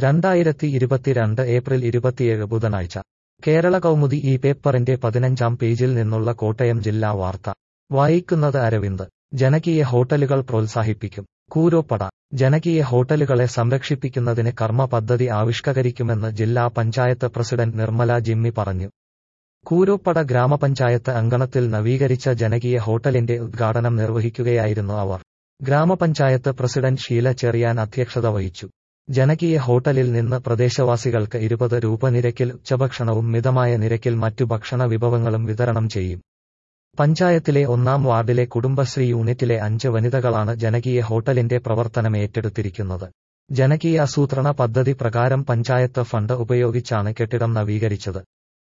രണ്ടായിരത്തി ഇരുപത്തിരണ്ട് ഏപ്രിൽ ഇരുപത്തിയേഴ് ബുധനാഴ്ച കേരള കൗമുദി ഈ പേപ്പറിന്റെ പതിനഞ്ചാം പേജിൽ നിന്നുള്ള കോട്ടയം ജില്ലാ വാർത്ത വായിക്കുന്നത് അരവിന്ദ് ജനകീയ ഹോട്ടലുകൾ പ്രോത്സാഹിപ്പിക്കും കൂരോപ്പട ജനകീയ ഹോട്ടലുകളെ സംരക്ഷിപ്പിക്കുന്നതിന് കർമ്മ പദ്ധതി ആവിഷ്കരിക്കുമെന്ന് ജില്ലാ പഞ്ചായത്ത് പ്രസിഡന്റ് നിർമ്മല ജിമ്മി പറഞ്ഞു കൂരോപ്പട ഗ്രാമപഞ്ചായത്ത് അങ്കണത്തിൽ നവീകരിച്ച ജനകീയ ഹോട്ടലിന്റെ ഉദ്ഘാടനം നിർവഹിക്കുകയായിരുന്നു അവർ ഗ്രാമപഞ്ചായത്ത് പ്രസിഡന്റ് ഷീല ചെറിയാൻ അധ്യക്ഷത വഹിച്ചു ജനകീയ ഹോട്ടലിൽ നിന്ന് പ്രദേശവാസികൾക്ക് ഇരുപത് രൂപ നിരക്കിൽ ഉച്ചഭക്ഷണവും മിതമായ നിരക്കിൽ മറ്റു ഭക്ഷണ വിഭവങ്ങളും വിതരണം ചെയ്യും പഞ്ചായത്തിലെ ഒന്നാം വാർഡിലെ കുടുംബശ്രീ യൂണിറ്റിലെ അഞ്ച് വനിതകളാണ് ജനകീയ ഹോട്ടലിന്റെ പ്രവർത്തനം ഏറ്റെടുത്തിരിക്കുന്നത് ജനകീയ ആസൂത്രണ പദ്ധതി പ്രകാരം പഞ്ചായത്ത് ഫണ്ട് ഉപയോഗിച്ചാണ് കെട്ടിടം നവീകരിച്ചത്